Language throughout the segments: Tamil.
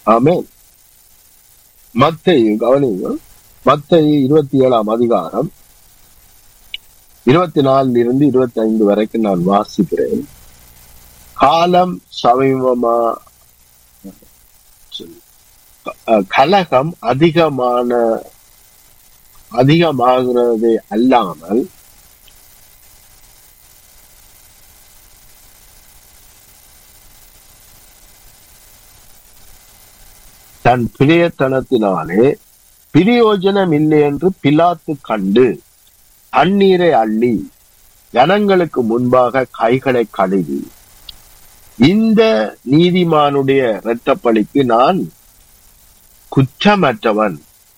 ஆமென் மத்தேயு கவனியுங்கள் மத்தேயு இருபத்தி ஏழாம் அதிகாரம் இருபத்தி நாலில் இருந்து இருபத்தி ஐந்து வரைக்கும் நான் வாசிக்கிறேன் காலம் சமீபமா அஹ், கலகம் அதிகமான அதிகமாகிறதே அல்லாமல் தன் பிரியத்தனத்தினாலே பிரயோஜனம் இல்லை என்று பிலாத்து கண்டு தண்ணீரை அள்ளி ஜனங்களுக்கு முன்பாக கைகளை கழுவி இந்த நீதிமானுடைய இரத்தப்பழிக்கு நான் குற்றமற்றவன்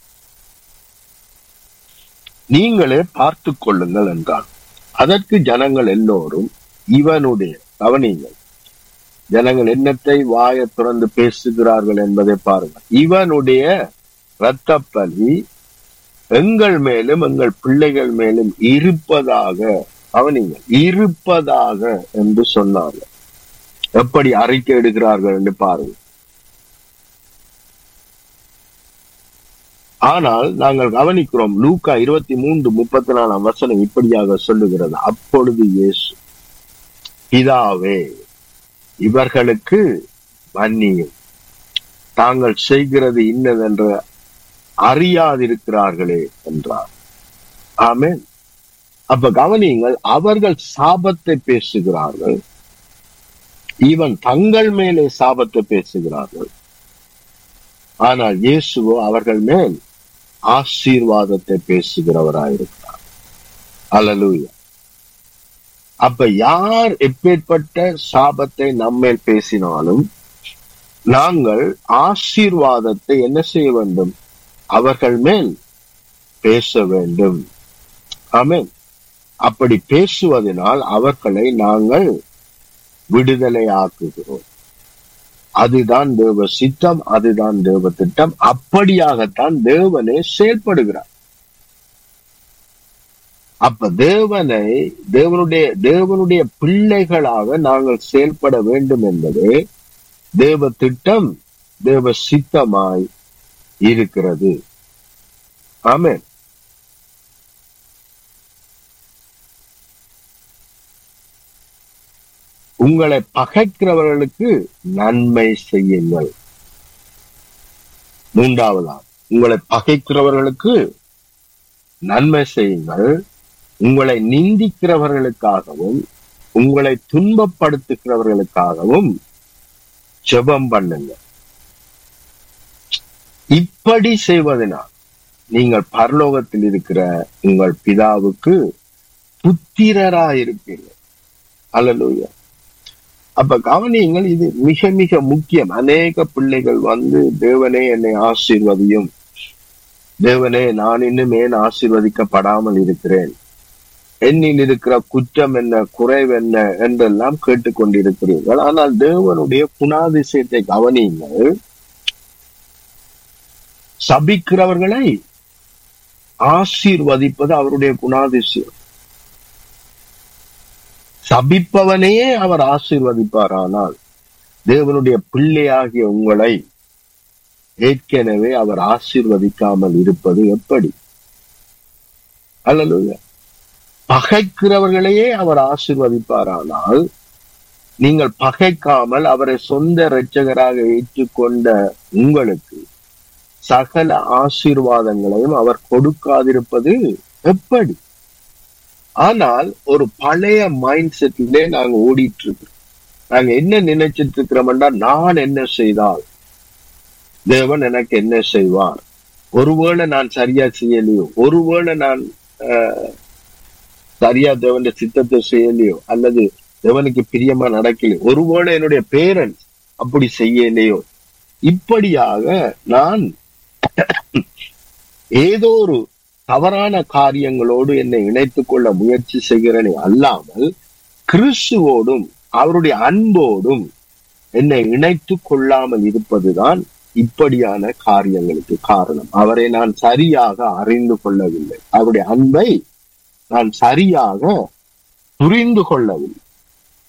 நீங்களே பார்த்துக் கொள்ளுங்கள் என்றான் அதற்கு ஜனங்கள் எல்லோரும் இவனுடைய கவனிங்கள் ஜனங்கள் என்னத்தை வாயை திறந்து பேசுகிறார்கள் என்பதை பாருங்கள் இவனுடைய இரத்தப்பலி எங்கள் மேலும் எங்கள் பிள்ளைகள் மேலும் இருப்பதாக கவனிங்கள் இருப்பதாக என்று சொன்னார்கள் எப்படி அறிக்கை எடுக்கிறார்கள் என்று பாருங்கள் ஆனால் நாங்கள் கவனிக்கிறோம் லூக்கா இருபத்தி மூன்று முப்பத்தி நாலாம் வசனம் இப்படியாக சொல்லுகிறது அப்பொழுது இயேசு பிதாவே இவர்களுக்கு மன்னியும் தாங்கள் செய்கிறது இன்னதென்று அறியாதிருக்கிறார்களே என்றார் ஆமென் அப்ப கவனியுங்கள் அவர்கள் சாபத்தை பேசுகிறார்கள் இவன் தங்கள் மேலே சாபத்தை பேசுகிறார்கள் ஆனால் இயேசுவோ அவர்கள் மேல் ஆசீர்வாதத்தை பேசுகிறவராயிருக்கிறார் அல்லேலூயா அப்ப யார் எப்பேற்பட்ட சாபத்தை நம்மேல் பேசினாலும் நாங்கள் ஆசீர்வாதத்தை என்ன செய்ய வேண்டும் அவர்கள் மேல் பேச வேண்டும் ஆமென் அப்படி பேசுவதனால் அவர்களை நாங்கள் விடுதலை ஆக்குகிறோம் அதுதான் தேவ சித்தம் அதுதான் தேவ திட்டம் அப்படியாகத்தான் தேவனே செயல்படுகிறார் அப்ப தேவனை தேவனுடைய தேவனுடைய பிள்ளைகளாக நாங்கள் செயல்பட வேண்டும் என்பது தேவ திட்டம் தேவ சித்தமாய் இருக்கிறது ஆமென் உங்களை பகைக்கிறவர்களுக்கு நன்மை செய்யுங்கள் மூன்றாவதா உங்களை பகைக்கிறவர்களுக்கு நன்மை செய்யுங்கள் உங்களை நிந்திக்கிறவர்களுக்காகவும் உங்களை துன்பப்படுத்துகிறவர்களுக்காகவும் ஜெபம் பண்ணுங்க இப்படி செய்வதனால் நீங்கள் பரலோகத்தில் இருக்கிற உங்கள் பிதாவுக்கு புத்திரரா இருப்பீர்கள் அல்லேலூயா அப்ப கவனியுங்கள் இது மிக மிக முக்கியம் அநேக பிள்ளைகள் வந்து தேவனே என்னை ஆசீர்வதியும் தேவனே நான் இன்னும் ஏன் ஆசீர்வதிக்கப்படாமல் இருக்கிறேன் என்னில் இருக்கிற குற்றம் என்ன குறைவு என்ன என்றெல்லாம் கேட்டுக்கொண்டிருக்கிறீர்கள் ஆனால் தேவனுடைய குணாதிசயத்தை கவனியுங்கள் சபிக்கிறவர்களை ஆசீர்வதிப்பது அவருடைய குணாதிசயம் சபிப்பவனையே அவர் ஆசீர்வதிப்பாரானால் தேவனுடைய பிள்ளையாகிய உங்களை ஏற்கனவே அவர் ஆசீர்வதிக்காமல் இருப்பது எப்படி அல்ல பகைக்கிறவர்களையே அவர் ஆசீர்வதிப்பாரானால் நீங்கள் பகைக்காமல் அவரை சொந்த இரட்சகராக ஏற்றுக்கொண்ட உங்களுக்கு சகல ஆசீர்வாதங்களையும் அவர் கொடுக்காதிருப்பது எப்படி ஆனால் ஒரு பழைய மைண்ட் செட்டிலே நாங்க ஓடிட்டு இருக்கிறோம் நாங்க என்ன நினைச்சிட்டு இருக்கிறோம்டா நான் என்ன செய்தால் தேவன் எனக்கு என்ன செய்வார் ஒருவேளை நான் சரியா செய்யலையோ ஒருவேளை நான் ஆஹ், சரியா தேவனுடைய சித்தத்தை செய்யலையோ அல்லது தேவனுக்கு பிரியமா நடக்கலையோ ஒருவேளை என்னுடைய பேரண்ட்ஸ் அப்படி செய்யலையோ இப்படியாக நான் ஏதோ ஒரு தவறான காரியங்களோடு என்னை இணைத்துக் கொள்ள முயற்சி செய்கிறேனே அல்லாமல் கிறிஸ்துவோடும் அவருடைய அன்போடும் என்னை இணைத்துக் கொள்ளாமல் இருப்பதுதான் இப்படியான காரியங்களுக்கு காரணம் அவரை நான் சரியாக அறிந்து கொள்ளவில்லை அவருடைய அன்பை நான் சரியாக புரிந்து கொள்ளவில்லை